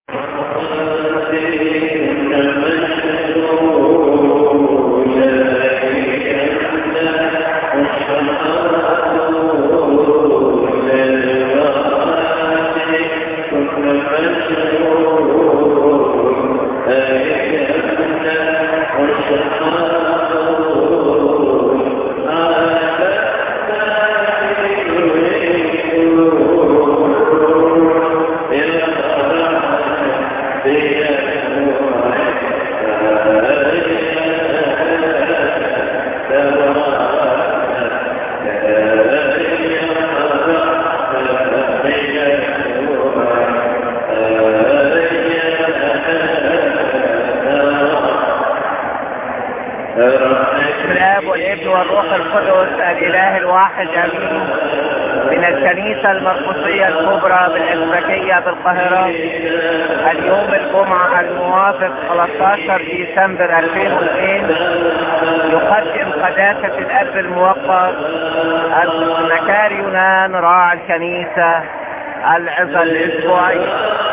الاب والابن والروح القدس الاله الواحد امين من الكنيسة المرقسية الكبرى بالإسبكية بالقاهرة اليوم الجمعة الموافق 13 ديسمبر 2002 يقدم قداسة الأب الموقر المكار يونان راعي الكنيسة العظة الأسبوعية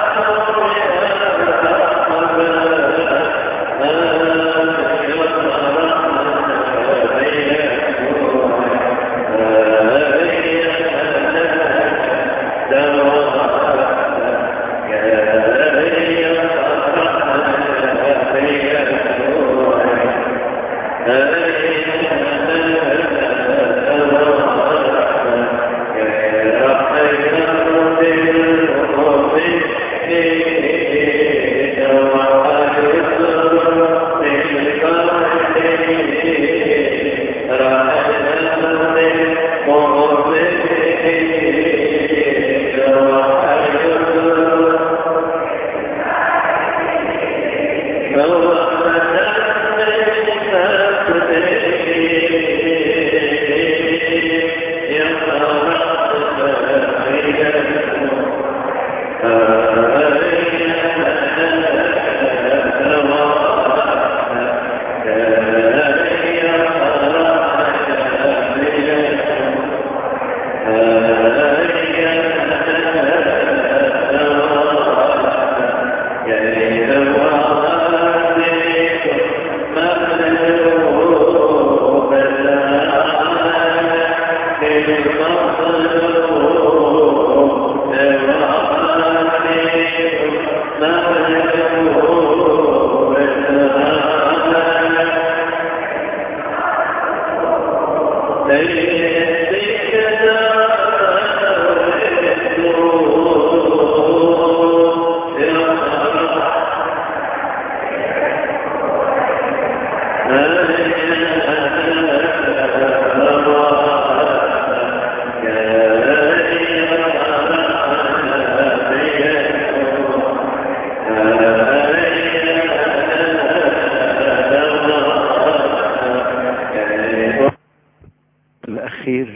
الأخير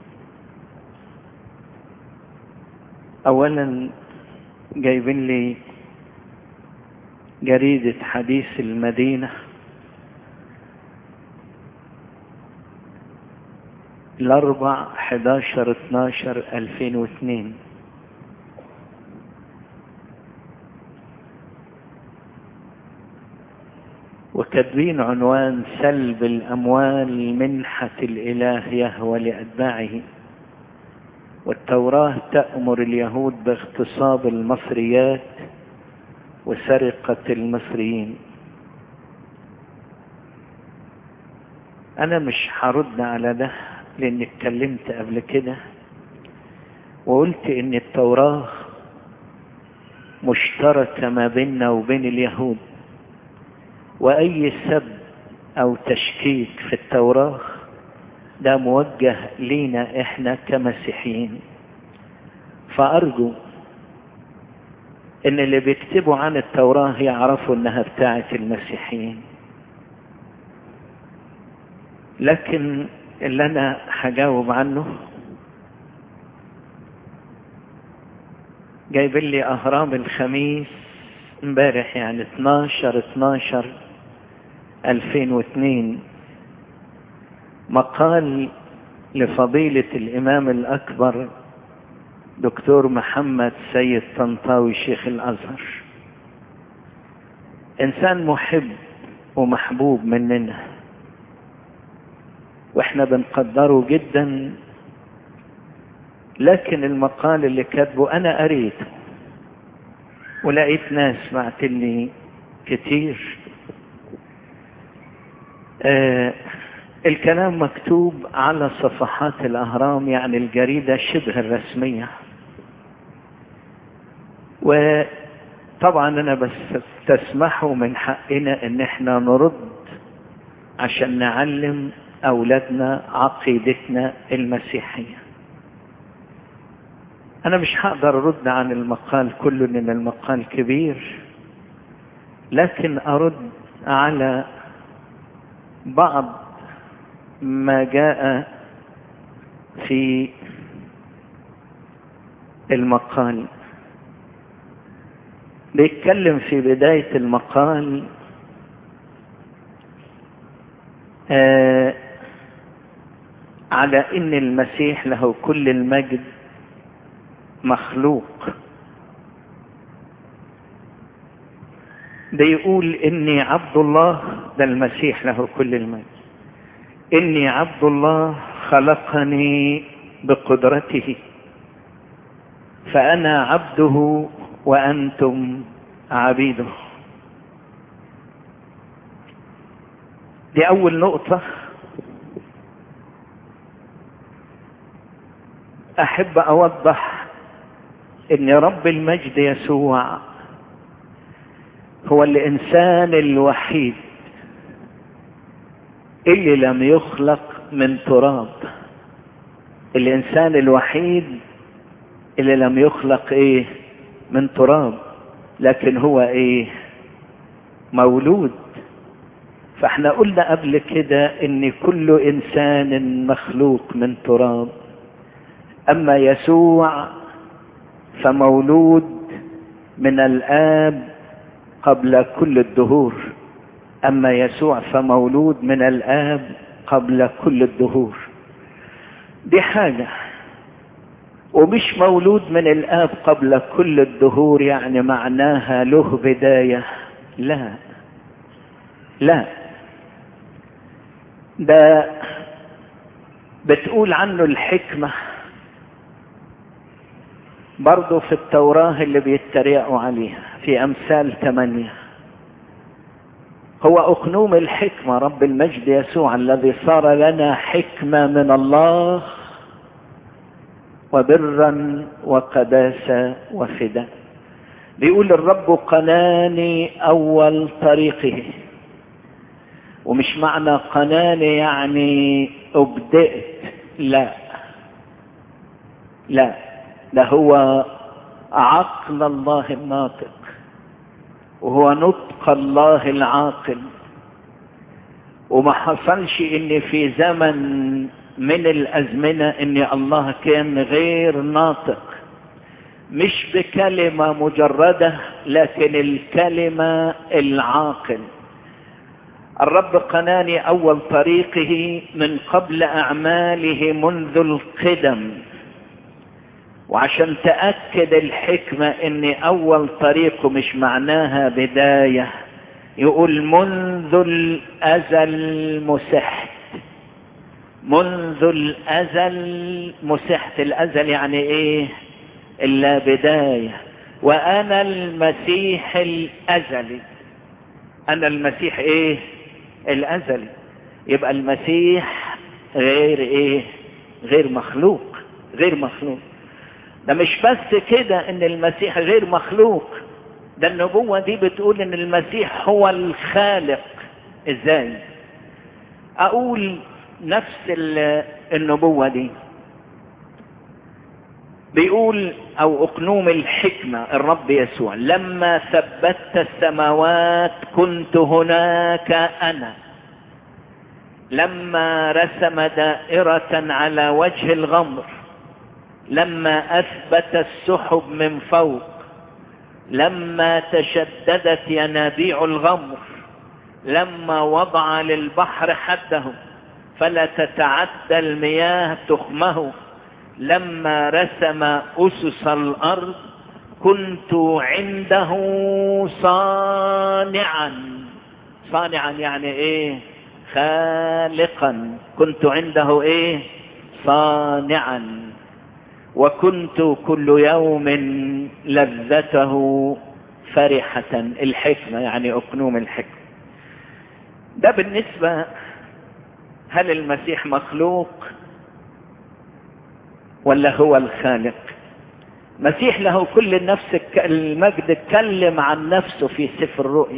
أولا جايبين لي جريدة حديث المدينة الأربع 11 12 2002 وكاتبين عنوان سلب الأموال منحة الإله يهوى لأتباعه والتوراة تأمر اليهود باغتصاب المصريات وسرقة المصريين أنا مش هرد على ده لأني اتكلمت قبل كده وقلت إن التوراة مشتركة ما بيننا وبين اليهود وأي سب أو تشكيك في التوراة ده موجه لينا إحنا كمسيحيين فأرجو إن اللي بيكتبوا عن التوراة يعرفوا إنها بتاعة المسيحيين لكن اللي أنا هجاوب عنه جايب لي أهرام الخميس امبارح يعني 12 12 2002 مقال لفضيلة الإمام الأكبر دكتور محمد سيد طنطاوي شيخ الأزهر انسان محب ومحبوب مننا واحنا بنقدره جدا لكن المقال اللي كاتبه انا قريته ولقيت ناس بعتلي كتير آه الكلام مكتوب على صفحات الاهرام يعني الجريدة شبه الرسمية وطبعا انا بس تسمحوا من حقنا ان احنا نرد عشان نعلم اولادنا عقيدتنا المسيحية انا مش هقدر ارد عن المقال كله لان المقال كبير لكن ارد على بعض ما جاء في المقال بيتكلم في بداية المقال آه على ان المسيح له كل المجد مخلوق بيقول اني عبد الله ده المسيح له كل المجد اني عبد الله خلقني بقدرته فانا عبده وانتم عبيده دي اول نقطه احب اوضح ان رب المجد يسوع هو الانسان الوحيد اللي لم يخلق من تراب الانسان الوحيد اللي لم يخلق ايه من تراب لكن هو ايه مولود فاحنا قلنا قبل كده ان كل انسان مخلوق من تراب اما يسوع فمولود من الاب قبل كل الدهور اما يسوع فمولود من الاب قبل كل الدهور دي حاجة ومش مولود من الاب قبل كل الدهور يعني معناها له بداية لا لا ده بتقول عنه الحكمة برضه في التوراة اللي بيتريقوا عليها في أمثال ثمانية هو أقنوم الحكمة رب المجد يسوع الذي صار لنا حكمة من الله وبرا وقداسة وفداء بيقول الرب قناني أول طريقه ومش معنى قناني يعني أبدأت لا لا ده هو عقل الله الناطق وهو نطق الله العاقل وما حصلش ان في زمن من الازمنة ان الله كان غير ناطق مش بكلمة مجردة لكن الكلمة العاقل الرب قناني اول طريقه من قبل اعماله منذ القدم وعشان تأكد الحكمة ان اول طريقه مش معناها بداية يقول منذ الازل مسحت منذ الازل مسحت الازل يعني ايه الا بداية وانا المسيح الازلي انا المسيح ايه الازلي يبقى المسيح غير ايه غير مخلوق غير مخلوق ده مش بس كده ان المسيح غير مخلوق ده النبوة دي بتقول ان المسيح هو الخالق ازاي اقول نفس النبوة دي بيقول او اقنوم الحكمة الرب يسوع لما ثبتت السماوات كنت هناك انا لما رسم دائرة على وجه الغمر لما اثبت السحب من فوق لما تشددت ينابيع الغمر لما وضع للبحر حده فلا تتعدى المياه تخمه لما رسم اسس الارض كنت عنده صانعا صانعا يعني ايه خالقا كنت عنده ايه صانعا وكنت كل يوم لذته فرحة الحكمة يعني أكنوم الحكمة ده بالنسبة هل المسيح مخلوق ولا هو الخالق مسيح له كل النفس المجد اتكلم عن نفسه في سفر الرؤيا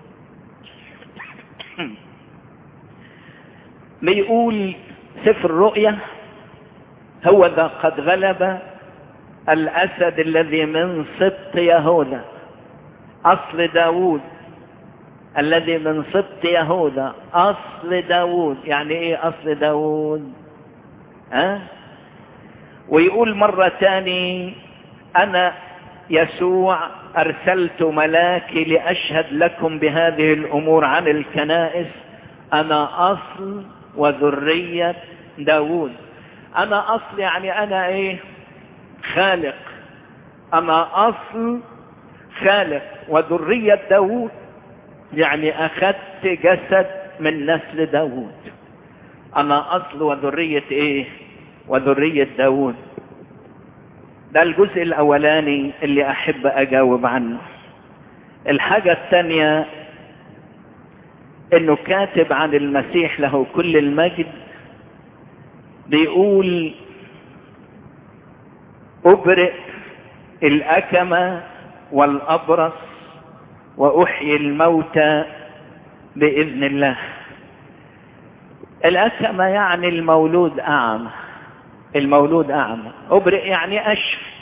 بيقول سفر الرؤيا هو ذا قد غلب الأسد الذي من سبط يهوذا أصل داوود الذي من سبط يهوذا أصل داوود يعني إيه أصل داوود ها أه؟ ويقول مرة تاني أنا يسوع أرسلت ملاكي لأشهد لكم بهذه الأمور عن الكنائس أنا أصل وذرية داوود أنا أصل يعني أنا إيه خالق أنا أصل خالق وذرية داوود يعني أخذت جسد من نسل داوود أنا أصل وذرية إيه وذرية داوود ده الجزء الأولاني اللي أحب أجاوب عنه الحاجة الثانية إنه كاتب عن المسيح له كل المجد بيقول أبرئ الأكمة والأبرص وأحيي الموتى بإذن الله الأكمة يعني المولود أعمى المولود أعمى أبرئ يعني أشفي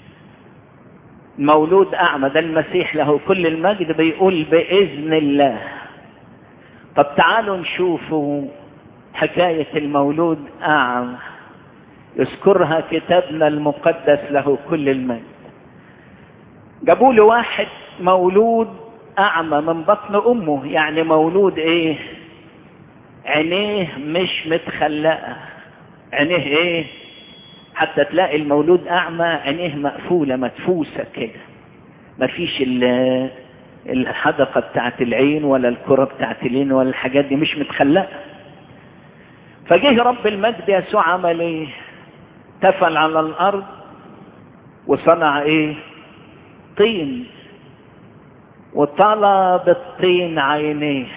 مولود أعمى ده المسيح له كل المجد بيقول بإذن الله طب تعالوا نشوفوا حكاية المولود أعمى يذكرها كتابنا المقدس له كل المجد جابوا له واحد مولود أعمى من بطن أمه يعني مولود إيه عينيه مش متخلقة عينيه إيه حتى تلاقي المولود أعمى عينيه مقفولة مدفوسة كده مفيش الحدقة بتاعت العين ولا الكرة بتاعت العين ولا الحاجات دي مش متخلقة فجه رب المجد يسوع عمل ايه تفل على الارض وصنع ايه طين وطلب الطين عينيه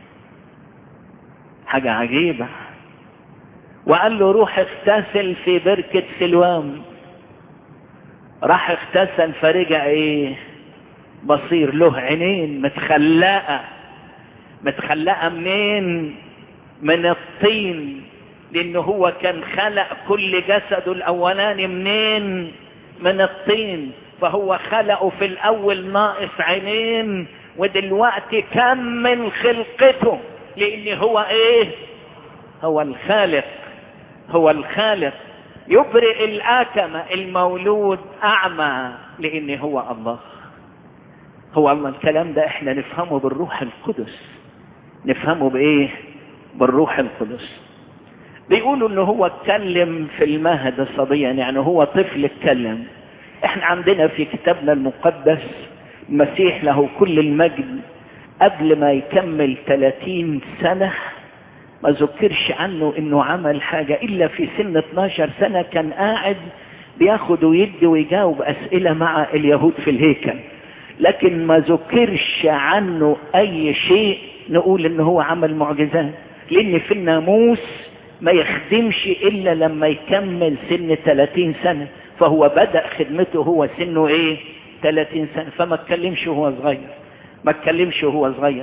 حاجة عجيبة وقال له روح اغتسل في بركة سلوام راح اغتسل فرجع ايه بصير له عينين متخلقة متخلقة منين من الطين لانه هو كان خلق كل جسده الاولاني منين من الطين فهو خلقه في الاول ناقص عينين ودلوقتي كمل خلقته لان هو ايه هو الخالق هو الخالق يبرئ الآكمة المولود أعمى لأن هو الله هو الله الكلام ده احنا نفهمه بالروح القدس نفهمه بإيه بالروح القدس بيقولوا انه هو اتكلم في المهد صبيا يعني هو طفل اتكلم احنا عندنا في كتابنا المقدس المسيح له كل المجد قبل ما يكمل 30 سنة ما ذكرش عنه انه عمل حاجة الا في سن 12 سنة كان قاعد بياخد ويدي ويجاوب اسئلة مع اليهود في الهيكل لكن ما ذكرش عنه اي شيء نقول ان هو عمل معجزات لان في الناموس ما يخدمش الا لما يكمل سن 30 سنة فهو بدأ خدمته هو سنه ايه 30 سنة فما اتكلمش وهو صغير ما اتكلمش وهو صغير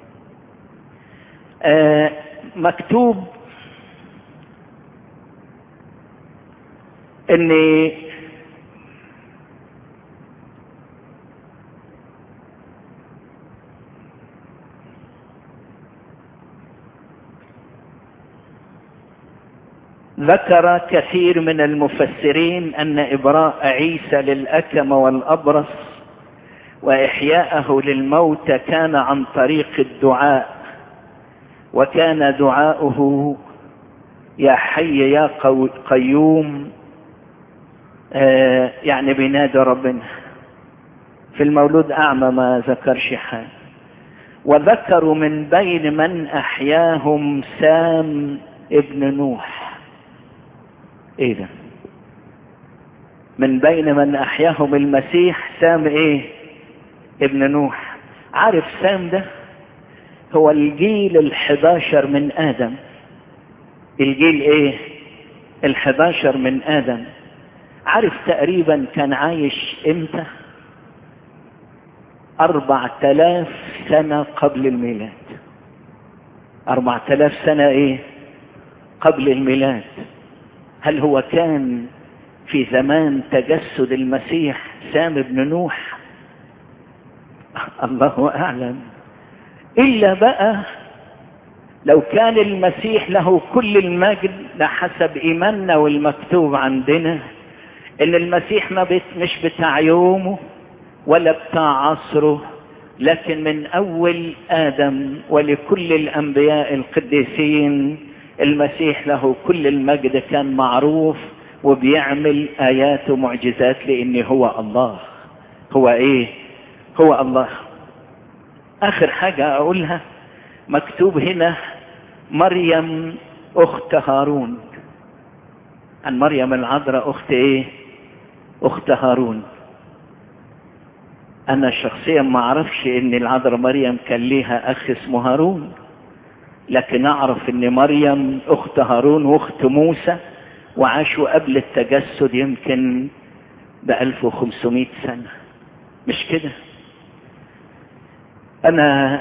آه مكتوب ان ذكر كثير من المفسرين ان ابراء عيسى للاكم والابرص واحياءه للموت كان عن طريق الدعاء وكان دعاؤه يا حي يا قيوم آه يعني بينادي ربنا في المولود أعمى ما ذكرش حاجة وذكروا من بين من أحياهم سام ابن نوح ايه ده من بين من أحياهم المسيح سام ايه ابن نوح عارف سام ده هو الجيل الحداشر من آدم الجيل ايه الحداشر من آدم عارف تقريبا كان عايش امتى أربع تلاف سنة قبل الميلاد أربع تلاف سنة إيه قبل الميلاد هل هو كان في زمان تجسد المسيح سام بن نوح الله أعلم إلا بقى لو كان المسيح له كل المجد لحسب إيماننا والمكتوب عندنا إن المسيح ما بت مش بتاع يومه ولا بتاع عصره لكن من أول آدم ولكل الأنبياء القديسين المسيح له كل المجد كان معروف وبيعمل آيات ومعجزات لأن هو الله هو إيه هو الله آخر حاجة أقولها مكتوب هنا مريم أخت هارون عن مريم العذراء أخت إيه أخت هارون أنا شخصيا ما أعرفش إن العذراء مريم كان ليها أخ اسمه هارون لكن أعرف إن مريم أخت هارون وأخت موسى وعاشوا قبل التجسد يمكن ب 1500 سنة مش كده أنا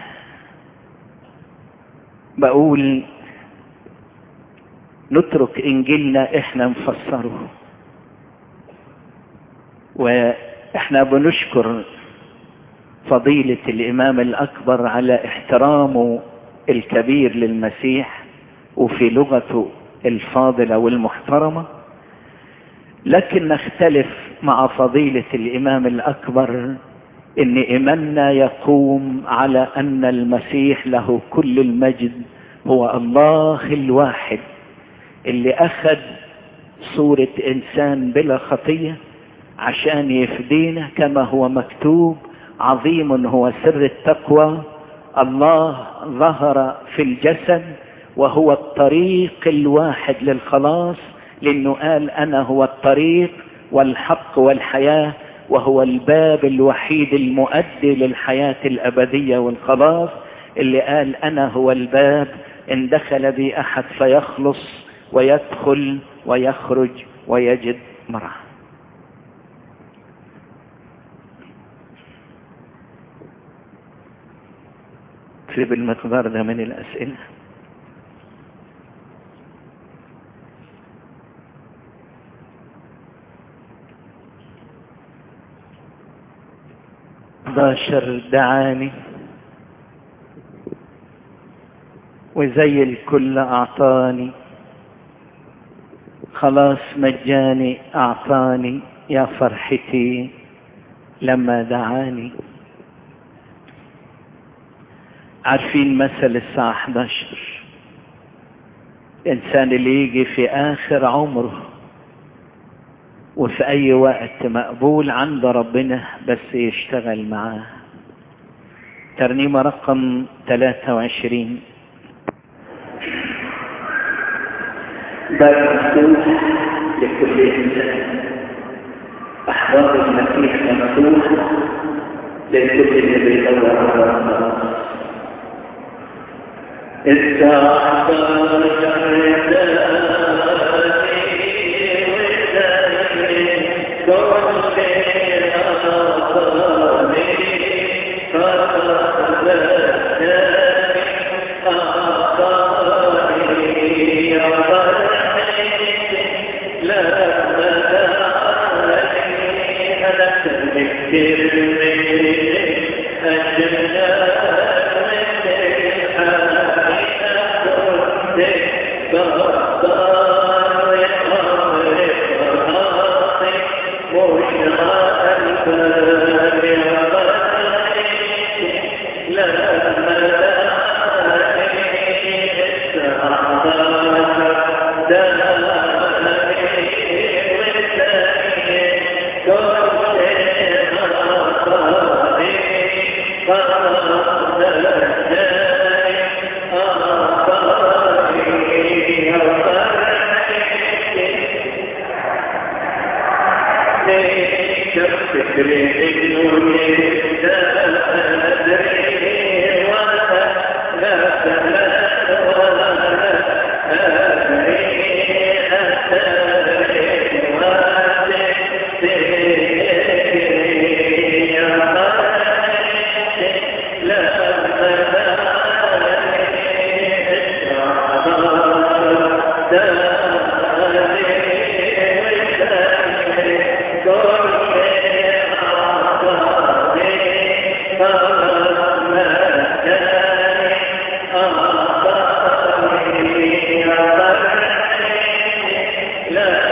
بقول نترك إنجيلنا إحنا نفسره وإحنا بنشكر فضيلة الإمام الأكبر على احترامه الكبير للمسيح وفي لغته الفاضلة والمحترمة لكن نختلف مع فضيلة الإمام الأكبر إن إيماننا يقوم على أن المسيح له كل المجد هو الله الواحد اللي أخذ صورة إنسان بلا خطية عشان يفدينا كما هو مكتوب عظيم هو سر التقوى الله ظهر في الجسد وهو الطريق الواحد للخلاص لأنه قال أنا هو الطريق والحق والحياة وهو الباب الوحيد المؤدي للحياة الأبدية والخلاص اللي قال أنا هو الباب إن دخل بي أحد فيخلص ويدخل ويخرج ويجد مرعى في بالمقدار ده من الأسئلة باشر دعاني وزي الكل أعطاني خلاص مجاني أعطاني يا فرحتي لما دعاني عارفين مثل الساعة 11 الإنسان اللي يجي في آخر عمره وفي أي وقت مقبول عند ربنا بس يشتغل معاه ترنيمة رقم 23 باب مفتوح لكل إنسان أحباب المسيح مفتوح للكل اللي بيدور على الخلاص Thank you. لا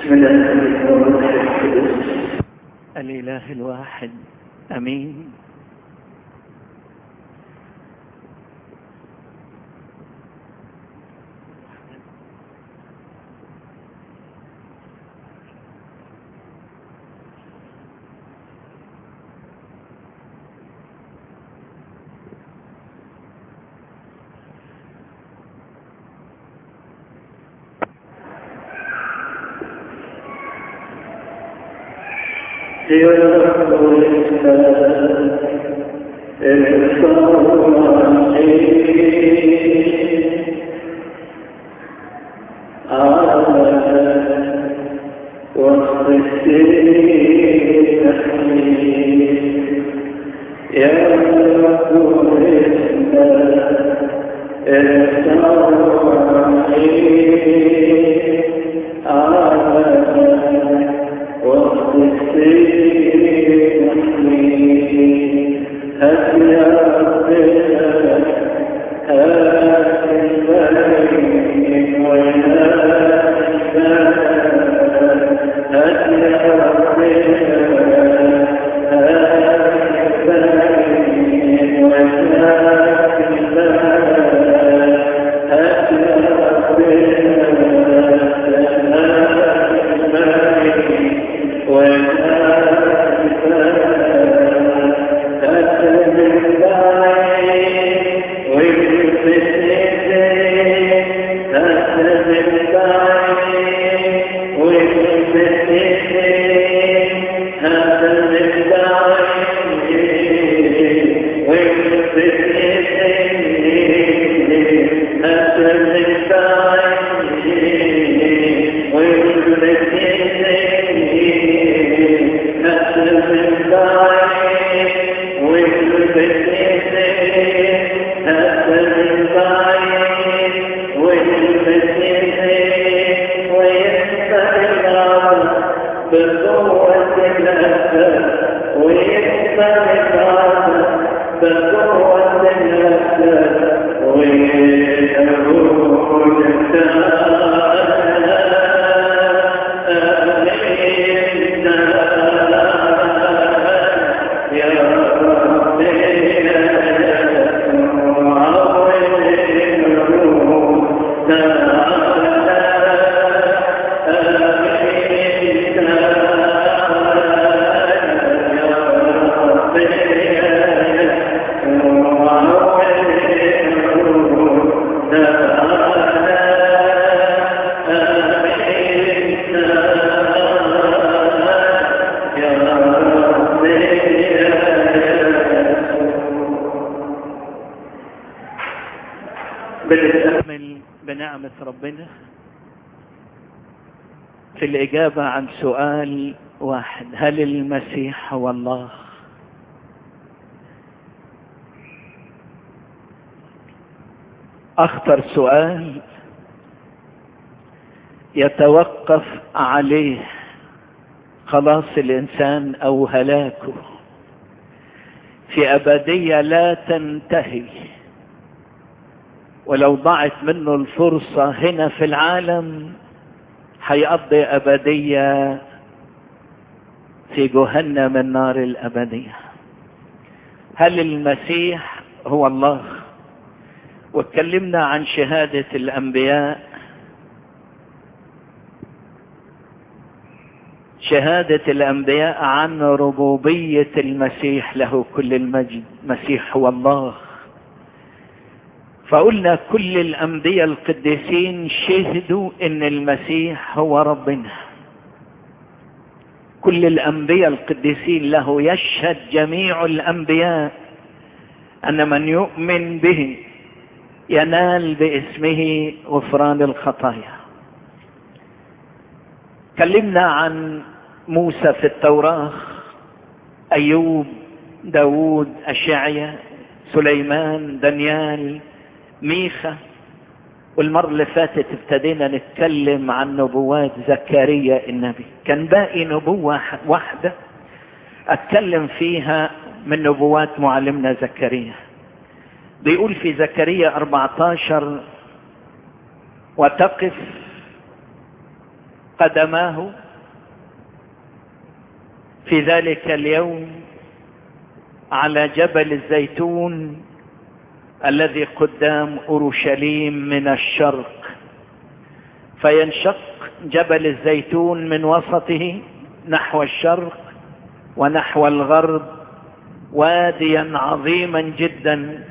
من الأمر والروح القدس الإله الواحد أمين بنعمة ربنا في الإجابة عن سؤال واحد هل المسيح هو الله أخطر سؤال يتوقف عليه خلاص الإنسان أو هلاكه في أبدية لا تنتهي ولو ضاعت منه الفرصة هنا في العالم هيقضي أبدية في جهنم النار الأبدية هل المسيح هو الله واتكلمنا عن شهادة الأنبياء شهادة الأنبياء عن ربوبية المسيح له كل المجد مسيح هو الله فقلنا كل الأنبياء القديسين شهدوا ان المسيح هو ربنا كل الأنبياء القديسين له يشهد جميع الأنبياء أن من يؤمن به ينال باسمه غفران الخطايا تكلمنا عن موسى في التوراة أيوب داود أشعيا سليمان دانيال ميخا والمرة اللي فاتت ابتدينا نتكلم عن نبوات زكريا النبي كان باقي نبوة واحدة اتكلم فيها من نبوات معلمنا زكريا بيقول في زكريا 14 وتقف قدماه في ذلك اليوم على جبل الزيتون الذي قدام اورشليم من الشرق فينشق جبل الزيتون من وسطه نحو الشرق ونحو الغرب واديا عظيما جدا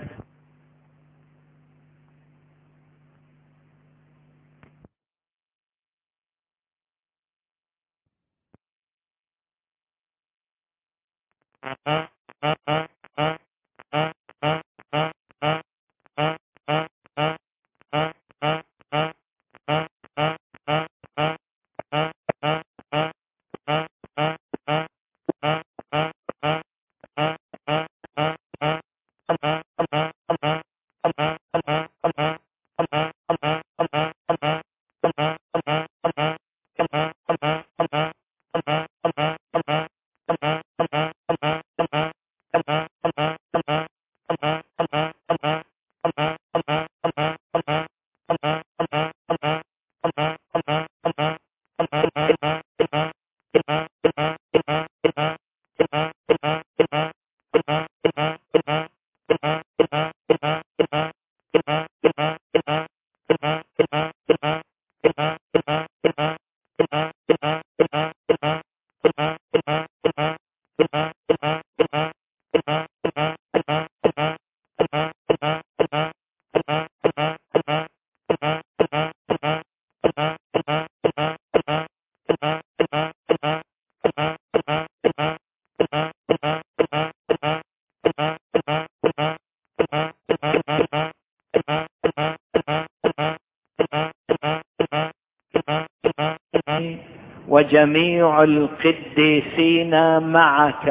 وجميع القديسين معك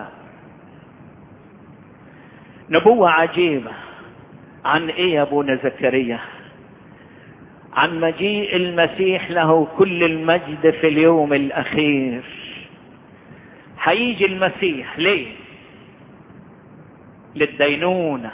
نبوة عجيبة عن ايه يا ابونا زكريا عن مجيء المسيح له كل المجد في اليوم الاخير هيجي المسيح ليه للدينونه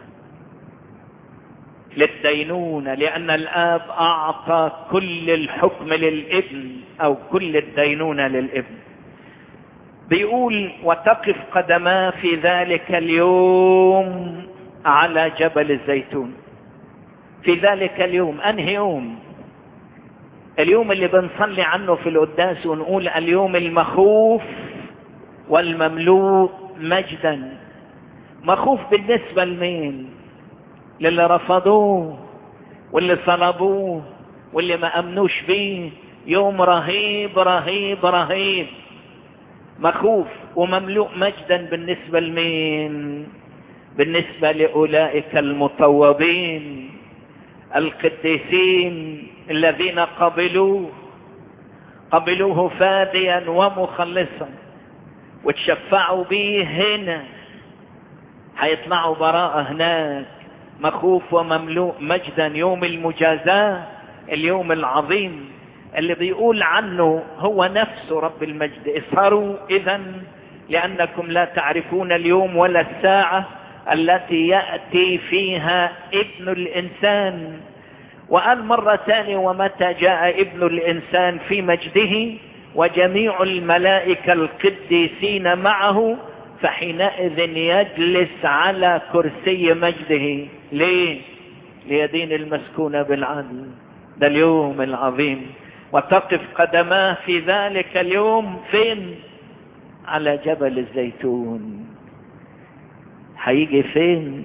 للدينونة لأن الآب أعطى كل الحكم للابن أو كل الدينونة للابن بيقول وتقف قدما في ذلك اليوم على جبل الزيتون في ذلك اليوم أنهي يوم اليوم اللي بنصلي عنه في القداس ونقول اليوم المخوف والمملوء مجدا مخوف بالنسبة لمين للي رفضوه واللي صلبوه واللي ما امنوش بيه يوم رهيب رهيب رهيب مخوف ومملوء مجدا بالنسبة لمين بالنسبة لأولئك المطوبين القديسين الذين قبلوه قبلوه فاديا ومخلصا وتشفعوا به هنا هيطلعوا براءة هناك مخوف ومملوء مجدا يوم المجازاة اليوم العظيم اللي بيقول عنه هو نفسه رب المجد اسهروا اذا لانكم لا تعرفون اليوم ولا الساعة التي يأتي فيها ابن الانسان وقال مرة ثانية ومتى جاء ابن الانسان في مجده وجميع الملائكة القديسين معه فحينئذ يجلس على كرسي مجده ليه ليدين المسكونة بالعدل ده اليوم العظيم وتقف قدماه في ذلك اليوم فين على جبل الزيتون هيجي فين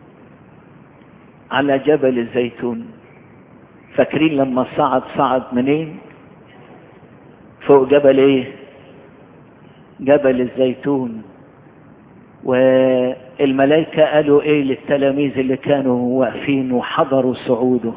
على جبل الزيتون فاكرين لما صعد صعد منين فوق جبل ايه جبل الزيتون والملائكة قالوا ايه للتلاميذ اللي كانوا واقفين وحضروا صعوده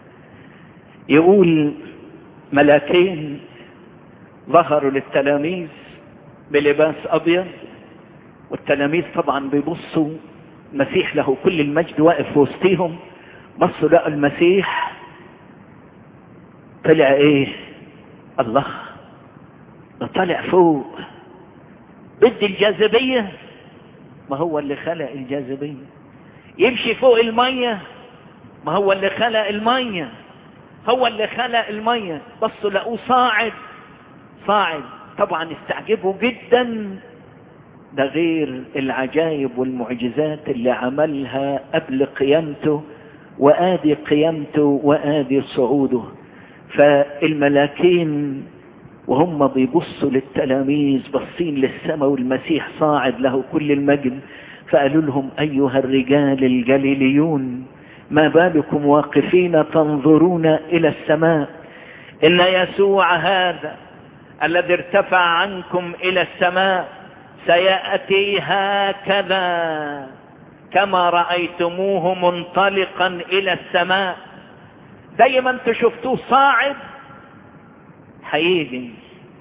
يقول ملاكين ظهروا للتلاميذ بلباس ابيض والتلاميذ طبعا بيبصوا المسيح له كل المجد واقف في وسطيهم بصوا لقوا المسيح طلع ايه الله ده طلع فوق بدي الجاذبيه ما هو اللي خلق الجاذبية يمشي فوق المية ما هو اللي خلق المية هو اللي خلق المية بصوا لقوه صاعد صاعد طبعا استعجبوا جدا ده غير العجائب والمعجزات اللي عملها قبل قيامته وآدي قيامته وآدي صعوده فالملاكين وهم بيبصوا للتلاميذ بصين للسماء والمسيح صاعد له كل المجد فقالوا لهم أيها الرجال الجليليون ما بالكم واقفين تنظرون إلى السماء إن يسوع هذا الذي ارتفع عنكم إلى السماء سيأتي هكذا كما رأيتموه منطلقا إلى السماء دايما انتوا شفتوه صاعد هيجي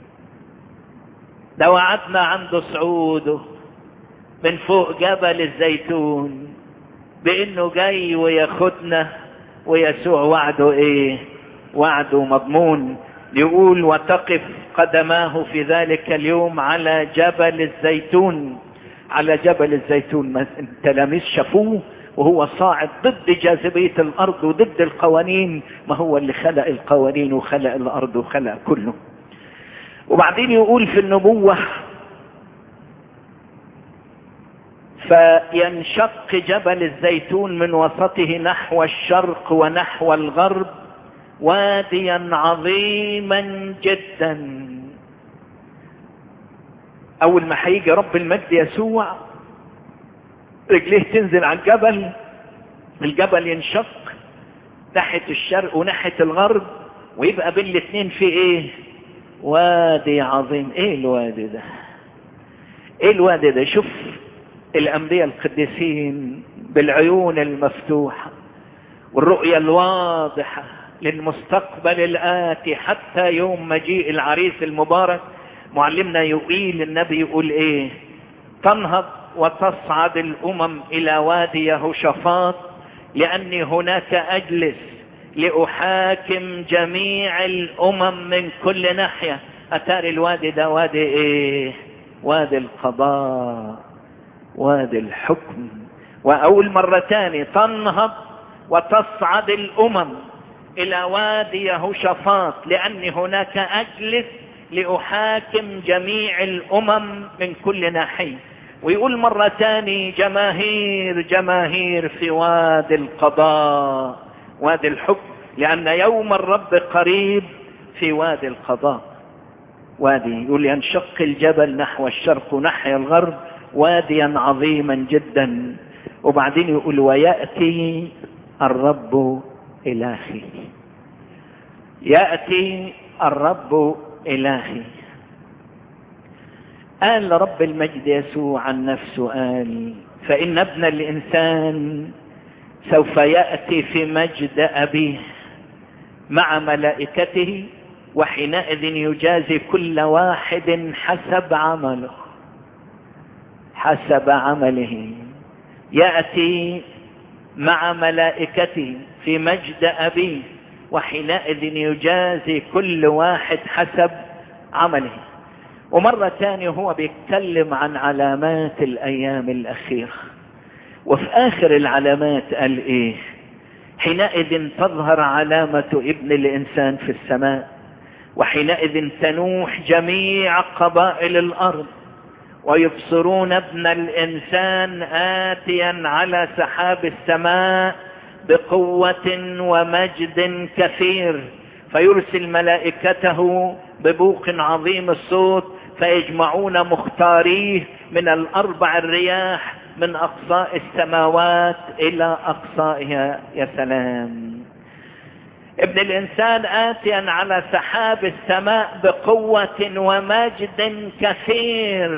ده وعدنا عنده صعوده من فوق جبل الزيتون بانه جاي وياخدنا ويسوع وعده ايه وعده مضمون يقول وتقف قدماه في ذلك اليوم على جبل الزيتون على جبل الزيتون التلاميذ شافوه وهو صاعد ضد جاذبية الأرض وضد القوانين ما هو اللي خلق القوانين وخلق الأرض وخلق كله وبعدين يقول في النبوة فينشق جبل الزيتون من وسطه نحو الشرق ونحو الغرب واديا عظيما جدا اول ما هيجي رب المجد يسوع رجليه تنزل على الجبل الجبل ينشق ناحية الشرق وناحية الغرب ويبقى بين الاثنين في ايه وادي عظيم ايه الوادي ده ايه الوادي ده شوف الانبياء القديسين بالعيون المفتوحة والرؤية الواضحة للمستقبل الآتي حتى يوم مجيء العريس المبارك معلمنا يقيل النبي يقول ايه تنهض وتصعد الامم الى وادي يهوشافاط لاني هناك اجلس لاحاكم جميع الامم من كل ناحية اتاري الوادي ده وادي ايه وادي القضاء وادي الحكم واول مرة تاني تنهض وتصعد الامم الى وادي يهوشافاط لاني هناك اجلس لاحاكم جميع الامم من كل ناحية ويقول مرة تاني جماهير جماهير في وادي القضاء وادي الحكم لان يوم الرب قريب في وادي القضاء وادي يقول ينشق الجبل نحو الشرق ونحو الغرب واديا عظيما جدا وبعدين يقول ويأتي الرب إلهي يأتي الرب إلهي قال رب المجد يسوع عن نفسه قال فإن ابن الإنسان سوف يأتي في مجد أبيه مع ملائكته وحينئذ يجازي كل واحد حسب عمله حسب عمله يأتي مع ملائكته في مجد أبيه وحينئذ يجازي كل واحد حسب عمله ومرة ثانية هو بيتكلم عن علامات الأيام الأخيرة وفي آخر العلامات قال إيه حينئذ تظهر علامة ابن الإنسان في السماء وحينئذ تنوح جميع قبائل الأرض ويبصرون ابن الإنسان آتيا على سحاب السماء بقوة ومجد كثير فيرسل ملائكته ببوق عظيم الصوت فيجمعون مختاريه من الأربع الرياح من أقصاء السماوات إلى أقصائها يا سلام ابن الإنسان آتيا على سحاب السماء بقوة ومجد كثير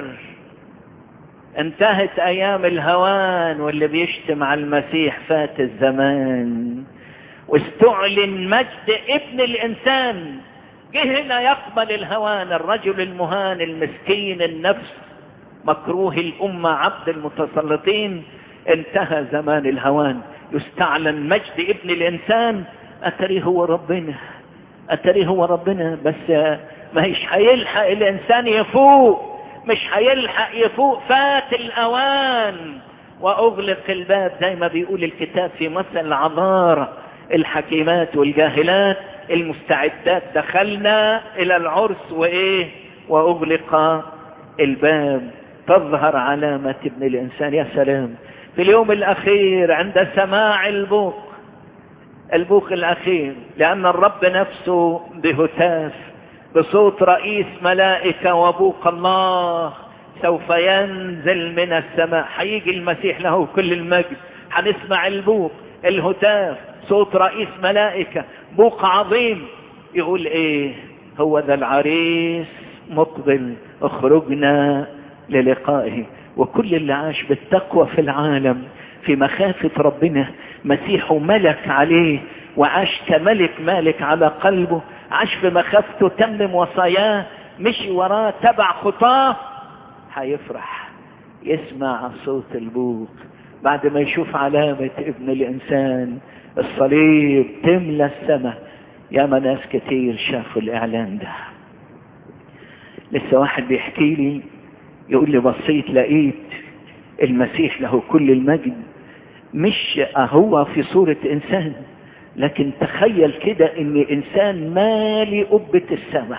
انتهت ايام الهوان واللي بيشتم على المسيح فات الزمان واستعلن مجد ابن الانسان جه هنا يقبل الهوان الرجل المهان المسكين النفس مكروه الامة عبد المتسلطين انتهى زمان الهوان يستعلن مجد ابن الانسان اتري هو ربنا اتري هو ربنا بس ما هيش هيلحق الانسان يفوق مش هيلحق يفوق فات الاوان واغلق الباب زي ما بيقول الكتاب في مثل العذارى الحكيمات والجاهلات المستعدات دخلنا الى العرس وايه واغلق الباب تظهر علامة ابن الانسان يا سلام في اليوم الاخير عند سماع البوق البوق الاخير لان الرب نفسه بهتاف بصوت رئيس ملائكة وبوق الله سوف ينزل من السماء هيجي المسيح له كل المجد هنسمع البوق الهتاف صوت رئيس ملائكة بوق عظيم يقول ايه هو ذا العريس مقبل اخرجنا للقائه وكل اللي عاش بالتقوى في العالم في مخافة ربنا مسيحه ملك عليه وعاش كملك مالك على قلبه عاش في مخافته تمم وصاياه مشي وراه تبع خطاه هيفرح يسمع صوت البوق بعد ما يشوف علامة ابن الإنسان الصليب تملى السماء يا ما ناس كتير شافوا الإعلان ده لسه واحد بيحكي لي يقول لي بصيت لقيت المسيح له كل المجد مش هو في صورة إنسان لكن تخيل كده ان انسان مالي قبة السماء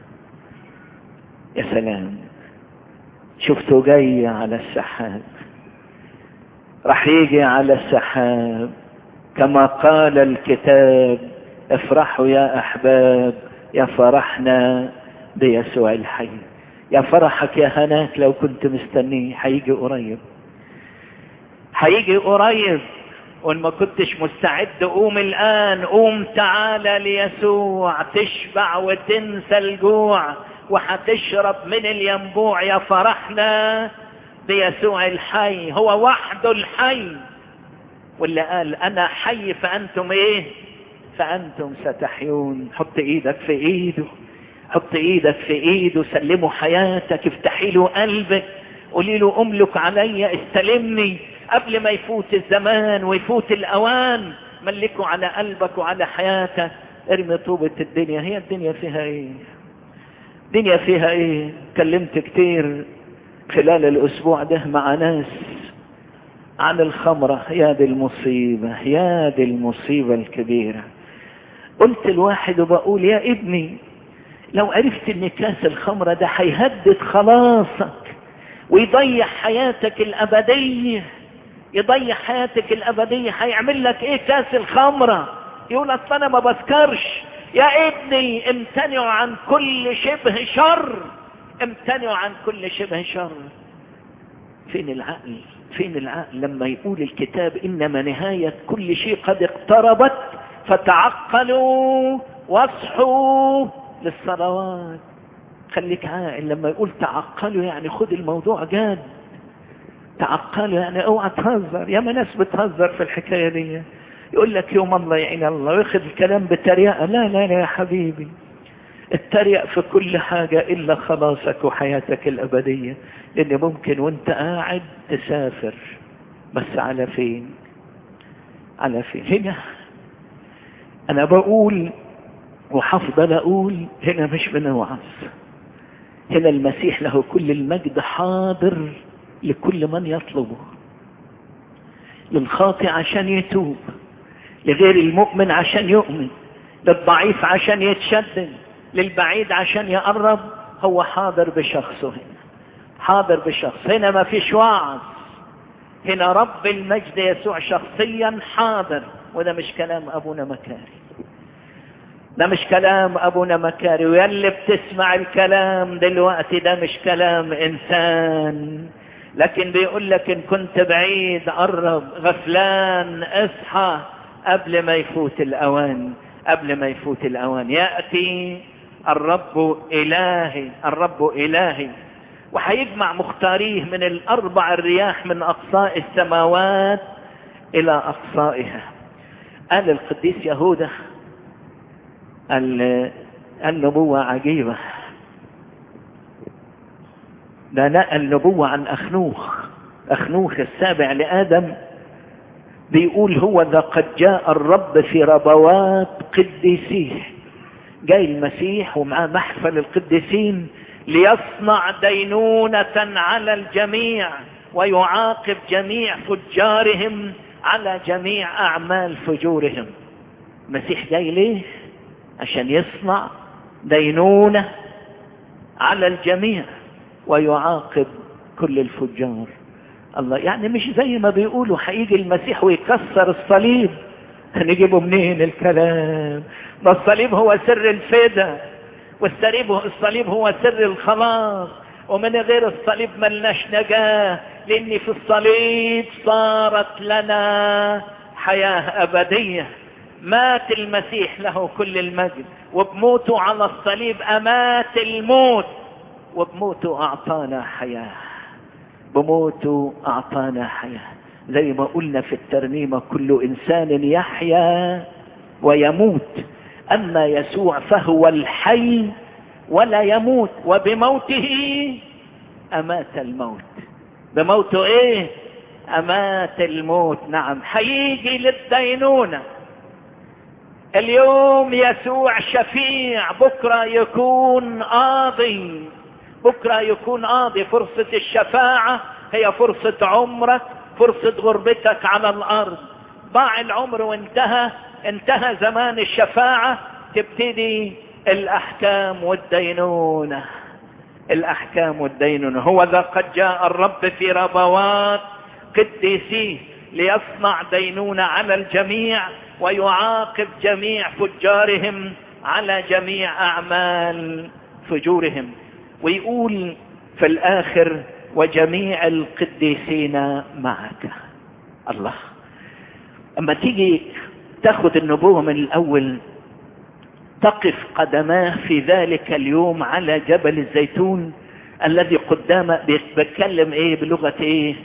يا سلام شفته جاي على السحاب راح يجي على السحاب كما قال الكتاب افرحوا يا احباب يا فرحنا بيسوع الحي يا فرحك يا هناك لو كنت مستنيه هيجي قريب هيجي قريب وان ما كنتش مستعد قوم الان قوم تعالى ليسوع تشبع وتنسى الجوع وهتشرب من الينبوع يا فرحنا بيسوع الحي هو وحده الحي واللي قال انا حي فانتم ايه فانتم ستحيون حط ايدك في ايده حط ايدك في ايده سلمه حياتك افتحي له قلبك قولي له املك عليا استلمني قبل ما يفوت الزمان ويفوت الاوان ملكه على قلبك وعلى حياتك ارمي طوبة الدنيا هي الدنيا فيها ايه الدنيا فيها ايه كلمت كتير خلال الاسبوع ده مع ناس عن الخمرة يا دي المصيبة يا دي المصيبة الكبيرة قلت الواحد وبقول يا ابني لو عرفت ان كاس الخمرة ده هيهدد خلاصك ويضيع حياتك الابدية يضيع حياتك الابدية هيعمل لك ايه كاس الخمرة يقول اصل انا ما بسكرش يا ابني امتنعوا عن كل شبه شر امتنعوا عن كل شبه شر فين العقل فين العقل لما يقول الكتاب انما نهاية كل شيء قد اقتربت فتعقلوا واصحوا للصلوات خليك عاقل لما يقول تعقلوا يعني خد الموضوع جاد تعقلوا يعني اوعى تهزر يا ما ناس بتهزر في الحكاية دي يقول لك يوم الله يعين الله وياخد الكلام بتريقة لا لا لا يا حبيبي اتريق في كل حاجة إلا خلاصك وحياتك الأبدية لأن ممكن وانت قاعد تسافر بس على فين على فين هنا أنا بقول وحفضل أقول هنا مش بنوعظ هنا المسيح له كل المجد حاضر لكل من يطلبه للخاطئ عشان يتوب لغير المؤمن عشان يؤمن للضعيف عشان يتشدد للبعيد عشان يقرب هو حاضر بشخصه هنا حاضر بشخص هنا ما فيش وعظ هنا رب المجد يسوع شخصيا حاضر وده مش كلام ابونا مكاري ده مش كلام ابونا مكاري ويلي بتسمع الكلام دلوقتي ده مش كلام انسان لكن بيقول لك ان كنت بعيد قرب غفلان اصحى قبل ما يفوت الاوان قبل ما يفوت الاوان ياتي الرب الهي الرب الهي وهيجمع مختاريه من الاربع الرياح من اقصاء السماوات الى اقصائها قال القديس يهوذا النبوة عجيبة ده نقل نبوة عن أخنوخ أخنوخ السابع لآدم بيقول هو ذا قد جاء الرب في ربوات قديسيه جاي المسيح ومعاه محفل القديسين ليصنع دينونة على الجميع ويعاقب جميع فجارهم على جميع أعمال فجورهم المسيح جاي ليه عشان يصنع دينونة على الجميع ويعاقب كل الفجار الله يعني مش زي ما بيقولوا هيجي المسيح ويكسر الصليب هنجيبه منين الكلام ده الصليب هو سر الفدا والصليب الصليب هو سر الخلاص ومن غير الصليب ملناش نجاة لان في الصليب صارت لنا حياة ابدية مات المسيح له كل المجد وبموته على الصليب امات الموت وبموته اعطانا حياة بموته اعطانا حياة زي ما قلنا في الترنيمة كل انسان يحيا ويموت اما يسوع فهو الحي ولا يموت وبموته امات الموت بموته ايه امات الموت نعم هيجي للدينونة اليوم يسوع شفيع بكرة يكون قاضي بكرة يكون قاضي فرصة الشفاعة هي فرصة عمرك فرصة غربتك على الارض ضاع العمر وانتهى انتهى زمان الشفاعة تبتدي الاحكام والدينونة الاحكام والدينونة هو ذا قد جاء الرب في ربوات قديسيه ليصنع دينونة على الجميع ويعاقب جميع فجارهم على جميع اعمال فجورهم ويقول في الاخر وجميع القديسين معك الله اما تيجي تاخد النبوة من الاول تقف قدماه في ذلك اليوم على جبل الزيتون الذي قدامه بيتكلم ايه بلغة ايه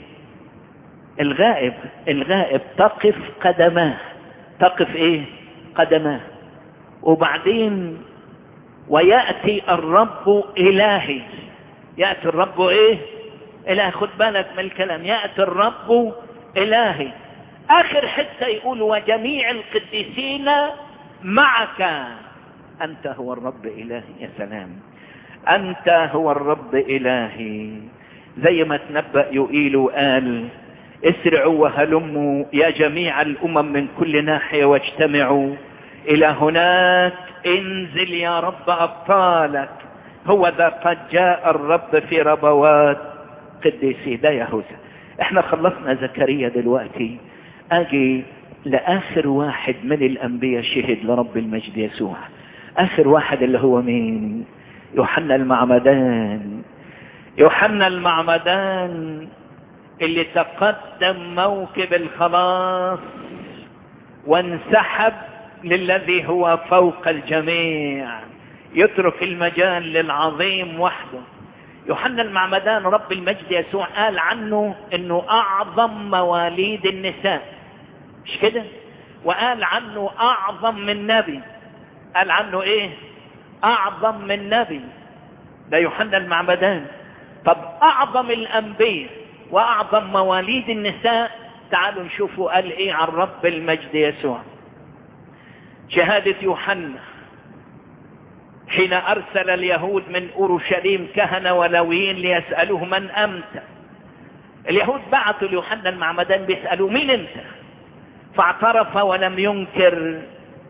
الغائب الغائب تقف قدماه تقف ايه قدماه وبعدين ويأتي الرب الهي يأتي الرب ايه الهي خد بالك من الكلام يأتي الرب الهي اخر حتة يقول وجميع القديسين معك انت هو الرب الهي يا سلام انت هو الرب الهي زي ما تنبأ يقيل وقال اسرعوا وهلموا يا جميع الامم من كل ناحية واجتمعوا الى هناك انزل يا رب ابطالك هو ذا قد جاء الرب في ربوات قديسي ده يهوذا احنا خلصنا زكريا دلوقتي اجي لاخر واحد من الانبياء شهد لرب المجد يسوع اخر واحد اللي هو مين يوحنا المعمدان يوحنا المعمدان اللي تقدم موكب الخلاص وانسحب للذي هو فوق الجميع يترك المجال للعظيم وحده يوحنا المعمدان رب المجد يسوع قال عنه انه اعظم مواليد النساء مش كده وقال عنه اعظم من نبي قال عنه ايه اعظم من نبي ده يوحنا المعمدان طب اعظم الانبياء واعظم مواليد النساء تعالوا نشوفوا قال ايه عن رب المجد يسوع شهادة يوحنا حين ارسل اليهود من اورشليم كهنة ولويين ليسألوه من امتى اليهود بعثوا ليوحنا المعمدان بيسألوا مين انت فاعترف ولم ينكر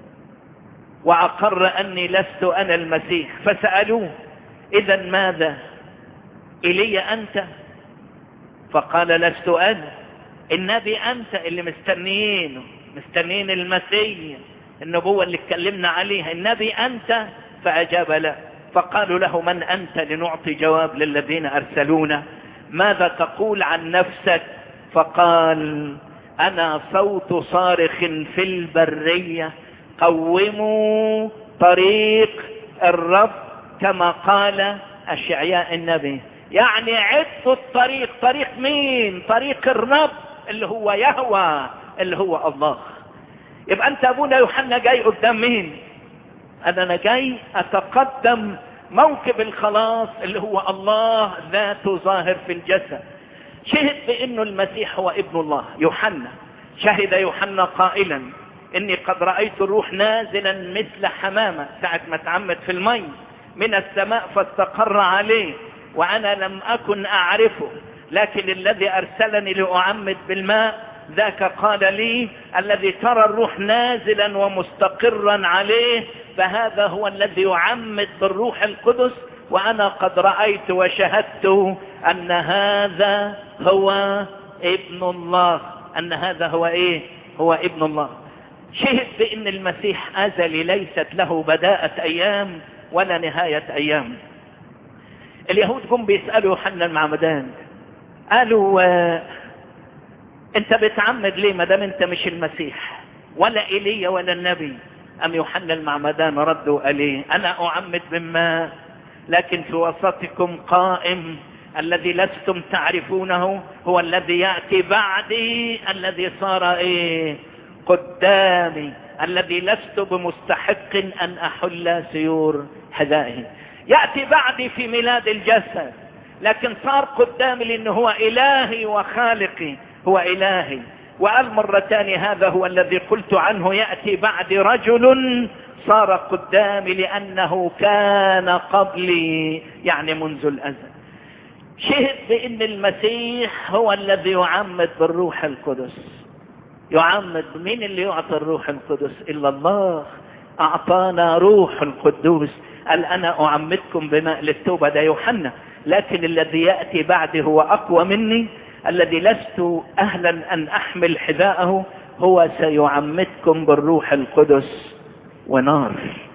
واقر اني لست انا المسيح فسألوه اذا ماذا الي انت فقال لست انا النبي انت اللي مستنيينه مستنيين المسيح النبوة اللي اتكلمنا عليها النبي انت فاجاب لا فقالوا له من انت لنعطي جواب للذين ارسلونا ماذا تقول عن نفسك فقال انا صوت صارخ في البرية قوموا طريق الرب كما قال اشعياء النبي يعني عدوا الطريق طريق مين طريق الرب اللي هو يهوى اللي هو الله يبقى انت ابونا يوحنا جاي قدام مين انا جاي اتقدم موكب الخلاص اللي هو الله ذاته ظاهر في الجسد شهد بانه المسيح هو ابن الله يوحنا شهد يوحنا قائلا اني قد رأيت الروح نازلا مثل حمامة ساعة ما تعمد في المي من السماء فاستقر عليه وانا لم اكن اعرفه لكن الذي ارسلني لاعمد بالماء ذاك قال لي الذي ترى الروح نازلا ومستقرا عليه فهذا هو الذي يعمد بالروح القدس وانا قد رأيت وشهدت ان هذا هو ابن الله ان هذا هو ايه هو ابن الله شهد بان المسيح ازلي ليست له بداءة ايام ولا نهاية ايام اليهود جم بيسألوا يوحنا المعمدان قالوا آه انت بتعمد ليه ما دام انت مش المسيح ولا ايليا ولا النبي ام يوحنا المعمدان ردوا عليه انا اعمد بالماء لكن في وسطكم قائم الذي لستم تعرفونه هو الذي يأتي بعدي الذي صار ايه قدامي الذي لست بمستحق ان احل سيور حذائه يأتي بعدي في ميلاد الجسد لكن صار قدامي لانه هو الهي وخالقي هو الهي وقال مرة تانية هذا هو الذي قلت عنه يأتي بعد رجل صار قدامي لأنه كان قبلي يعني منذ الأزل شهد بأن المسيح هو الذي يعمد بالروح القدس يعمد مين اللي يعطي الروح القدس إلا الله أعطانا روح القدوس قال أنا أعمدكم بماء للتوبة ده يوحنا لكن الذي يأتي بعدي هو أقوى مني الذي لست أهلا أن أحمل حذاءه هو سيعمدكم بالروح القدس ونار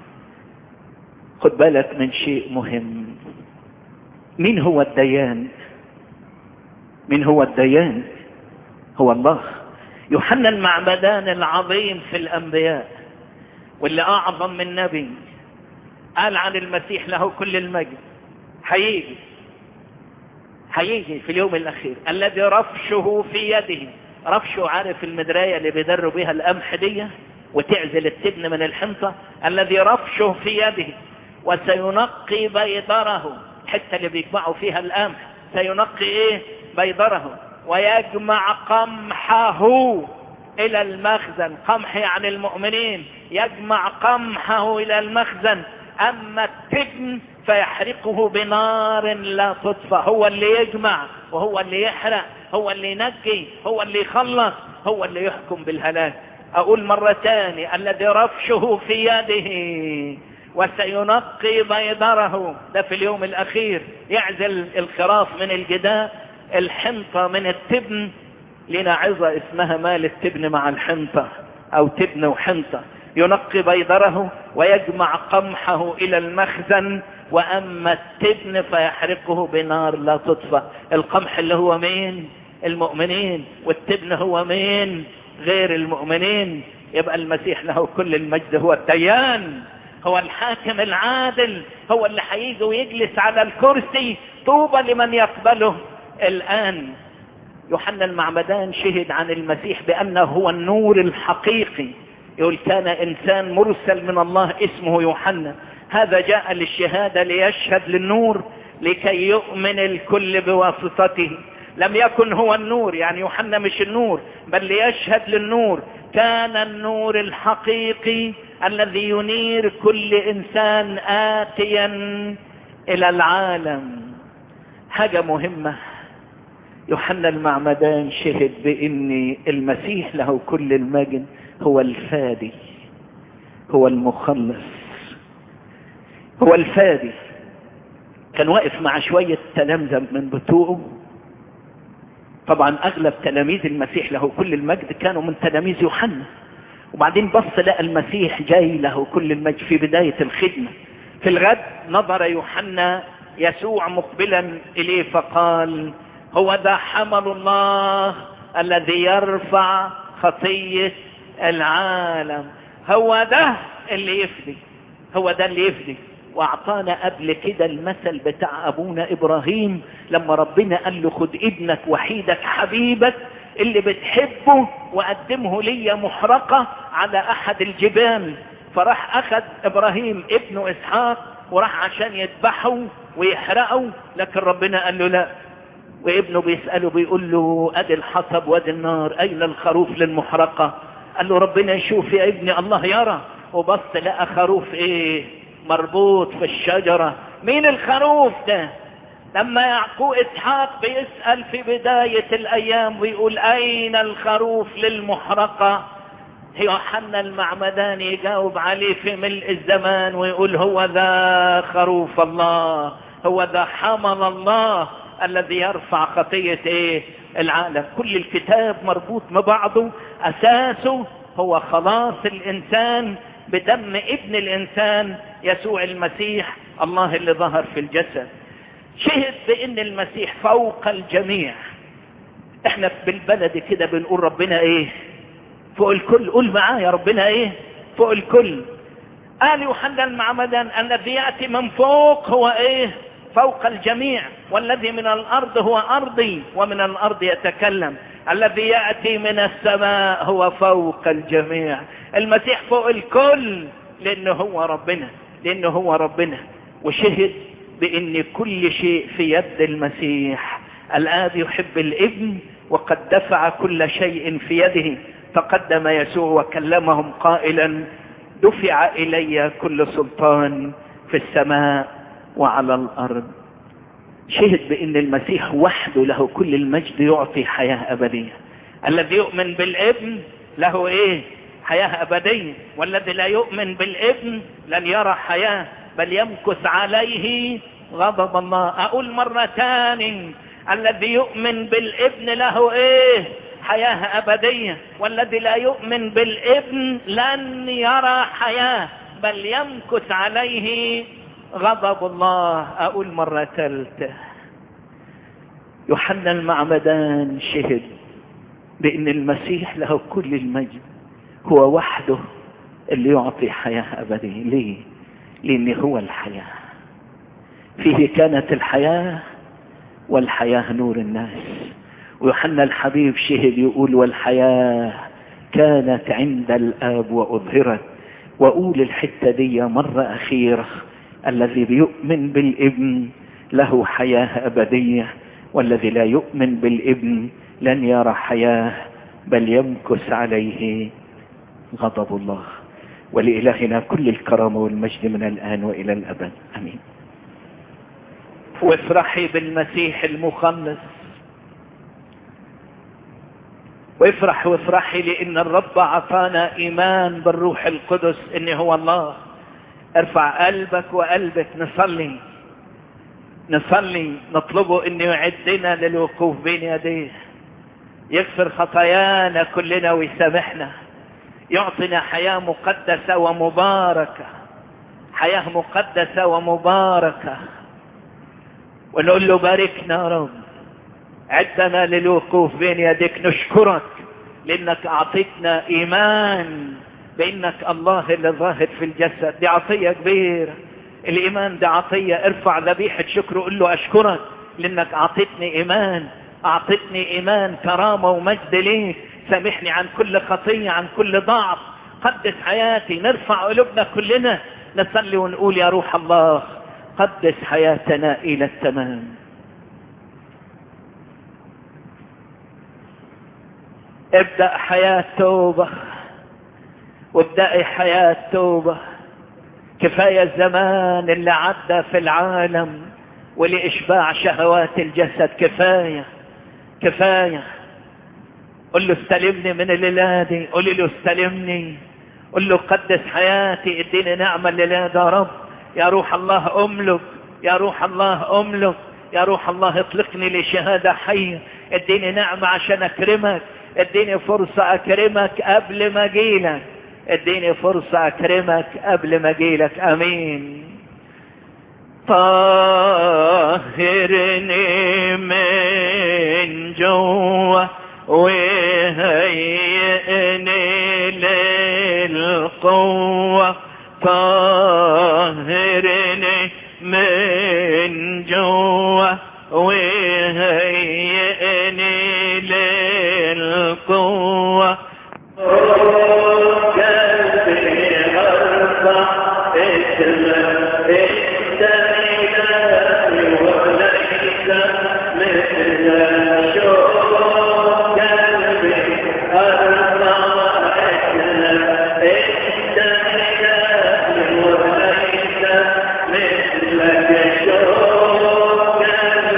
خد بالك من شيء مهم مين هو الديان مين هو الديان هو الله يوحنا المعمدان العظيم في الأنبياء واللي أعظم من نبي قال عن المسيح له كل المجد هيجي هيجي في اليوم الأخير الذي رفشه في يده رفشه عارف المدراية اللي بيدروا بيها القمح دي وتعزل التبن من الحنطة الذي رفشه في يده وسينقي بيضره الحتة اللي بيجمعوا فيها القمح سينقي ايه بيضره ويجمع قمحه الى المخزن قمح يعني المؤمنين يجمع قمحه الى المخزن اما التبن فيحرقه بنار لا تطفى هو اللي يجمع وهو اللي يحرق هو اللي ينجي هو اللي يخلص هو اللي يحكم بالهلاك اقول مرة تاني الذي رفشه في يده وسينقي بيضره ده في اليوم الاخير يعزل الخراف من الجداء الحنطة من التبن لنا عظة اسمها مال التبن مع الحنطة او تبن وحنطة ينقي بيضره ويجمع قمحه الى المخزن واما التبن فيحرقه بنار لا تطفى القمح اللي هو مين المؤمنين والتبن هو مين غير المؤمنين يبقى المسيح له كل المجد هو الديان هو الحاكم العادل هو اللي هيجي ويجلس على الكرسي طوبى لمن يقبله الآن يوحنا المعمدان شهد عن المسيح بأنه هو النور الحقيقي يقول كان إنسان مرسل من الله اسمه يوحنا هذا جاء للشهادة ليشهد للنور لكي يؤمن الكل بواسطته لم يكن هو النور يعني يوحنا مش النور بل ليشهد للنور كان النور الحقيقي الذي ينير كل انسان اتيا الى العالم حاجة مهمة يوحنا المعمدان شهد بان المسيح له كل المجد هو الفادي هو المخلص هو الفادي كان واقف مع شوية تلامذة من بتوعه طبعا اغلب تلاميذ المسيح له كل المجد كانوا من تلاميذ يوحنا وبعدين بص لقى المسيح جاي له كل المجد في بداية الخدمة في الغد نظر يوحنا يسوع مقبلا اليه فقال هو ده حمل الله الذي يرفع خطية العالم هو ده اللي يفدي هو ده اللي يفدي واعطانا قبل كده المثل بتاع ابونا ابراهيم لما ربنا قال له خد ابنك وحيدك حبيبك اللي بتحبه وقدمه لي محرقة على احد الجبال فراح اخذ ابراهيم ابنه اسحاق وراح عشان يذبحه ويحرقه لكن ربنا قال له لا وابنه بيسأله بيقول له ادي الحطب وادي النار اين الخروف للمحرقة قال له ربنا يشوف يا ابني الله يرى وبص لقى خروف ايه مربوط في الشجرة مين الخروف ده لما يعقوب اسحاق بيسأل في بداية الايام ويقول اين الخروف للمحرقة يوحنا المعمداني يجاوب عليه في ملء الزمان ويقول هو ذا خروف الله هو ذا حمل الله الذي يرفع خطية ايه العالم كل الكتاب مربوط ببعضه اساسه هو خلاص الانسان بدم ابن الانسان يسوع المسيح الله اللي ظهر في الجسد شهد بان المسيح فوق الجميع احنا بالبلد كده بنقول ربنا ايه فوق الكل قول معايا ربنا ايه فوق الكل قال يوحنا المعمدان الذي ياتي من فوق هو ايه فوق الجميع والذي من الارض هو ارضي ومن الارض يتكلم الذي ياتي من السماء هو فوق الجميع المسيح فوق الكل لانه هو ربنا لانه هو ربنا وشهد بان كل شيء في يد المسيح الاب يحب الابن وقد دفع كل شيء في يده تقدم يسوع وكلمهم قائلا دفع الي كل سلطان في السماء وعلى الارض شهد بان المسيح وحده له كل المجد يعطي حياه ابديه الذي يؤمن بالابن له ايه حياه ابديه والذي لا يؤمن بالابن لن يرى حياه بل يمكث عليه غضب الله اقول مره ثاني الذي يؤمن بالابن له ايه حياه ابديه والذي لا يؤمن بالابن لن يرى حياه بل يمكث عليه غضب الله اقول مرة ثالثة يوحنا المعمدان شهد بان المسيح له كل المجد هو وحده اللي يعطي حياة ابدية ليه لان هو الحياة فيه كانت الحياة والحياة نور الناس ويوحنا الحبيب شهد يقول والحياة كانت عند الاب واظهرت واقول الحتة دي مرة اخيرة الذي بيؤمن بالابن له حياة أبدية والذي لا يؤمن بالابن لن يرى حياة بل يمكث عليه غضب الله ولإلهنا كل الكرامة والمجد من الآن وإلى الأبد أمين وافرحي بالمسيح المخلص وافرح وافرحي لأن الرب أعطانا إيمان بالروح القدس إن هو الله ارفع قلبك وقلبك نصلي نصلي نطلبه انه يعدنا للوقوف بين يديه يغفر خطايانا كلنا ويسامحنا يعطينا حياة مقدسة ومباركة حياة مقدسة ومباركة ونقول له باركنا يا رب عدنا للوقوف بين يديك نشكرك لانك اعطيتنا ايمان بانك الله اللي ظاهر في الجسد دي عطية كبيرة الايمان دي عطية ارفع ذبيحة شكر وقول له اشكرك لانك اعطيتني ايمان اعطيتني ايمان كرامة ومجد ليك سامحني عن كل خطية عن كل ضعف قدس حياتي نرفع قلوبنا كلنا نصلي ونقول يا روح الله قدس حياتنا الى التمام ابدأ حياة توبة وابدأي حياة توبة كفاية الزمان اللي عدى في العالم ولإشباع شهوات الجسد كفاية كفاية قل له استلمني من الليلة دي قل له استلمني قل له قدس حياتي اديني نعمة الليلة يا رب يا روح الله املك يا روح الله املك يا روح الله اطلقني لشهادة حية اديني نعمة عشان اكرمك اديني فرصة اكرمك قبل ما اجيلك اديني فرصة اكرمك قبل ما اجيلك امين طهرني من جوه وهيئني للقوة طهرني من جوه وهيئني للقوة Thank you.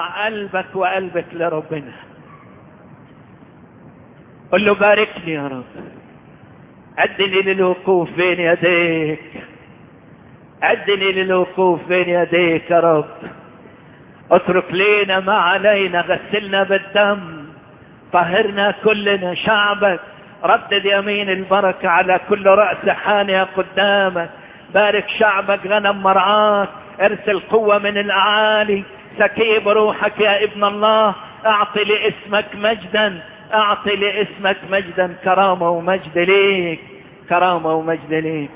ارفع قلبك وقلبك لربنا قل له باركني يا رب عدني للوقوف بين يديك عدني للوقوف بين يديك يا رب اترك لينا ما علينا غسلنا بالدم طهرنا كلنا شعبك ردد يمين البركة على كل رأس حانية قدامك بارك شعبك غنم مرعاك ارسل قوة من الأعالي سكيب روحك يا ابن الله اعطي لاسمك مجدا اعطي لاسمك مجدا كرامة ومجد ليك كرامة ومجد ليك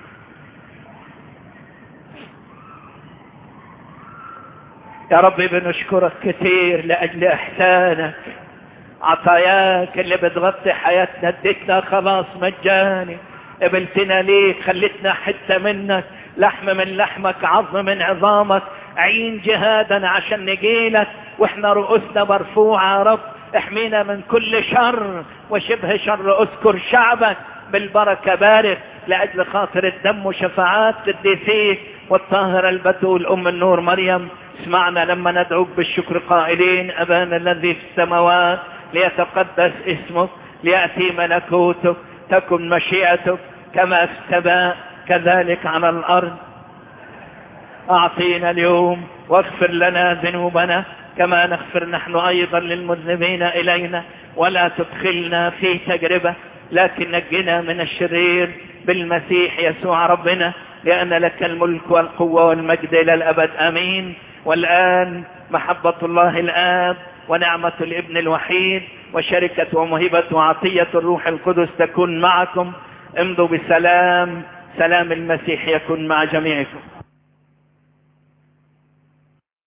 يا ربي بنشكرك كثير لأجل إحسانك عطاياك اللي بتغطي حياتنا اديتنا خلاص مجاني قبلتنا ليك خلتنا حتة منك لحم من لحمك عظم من عظامك عين جهادا عشان نجيلك واحنا رؤوسنا مرفوعة يا رب احمينا من كل شر وشبه شر اذكر شعبك بالبركة بارك لأجل خاطر الدم وشفاعات قديسيك والطاهرة البتول أم النور مريم اسمعنا لما ندعوك بالشكر قائلين أبانا الذي في السماوات ليتقدس اسمك ليأتي ملكوتك تكن مشيئتك كما في السماء كذلك على الأرض أعطينا اليوم واغفر لنا ذنوبنا كما نغفر نحن أيضا للمذنبين إلينا ولا تدخلنا في تجربة لكن نجنا من الشرير بالمسيح يسوع ربنا لأن لك الملك والقوة والمجد إلى الأبد أمين والآن محبة الله الآب ونعمة الابن الوحيد وشركة ومهبة وعطية الروح القدس تكون معكم امضوا بسلام سلام المسيح يكون مع جميعكم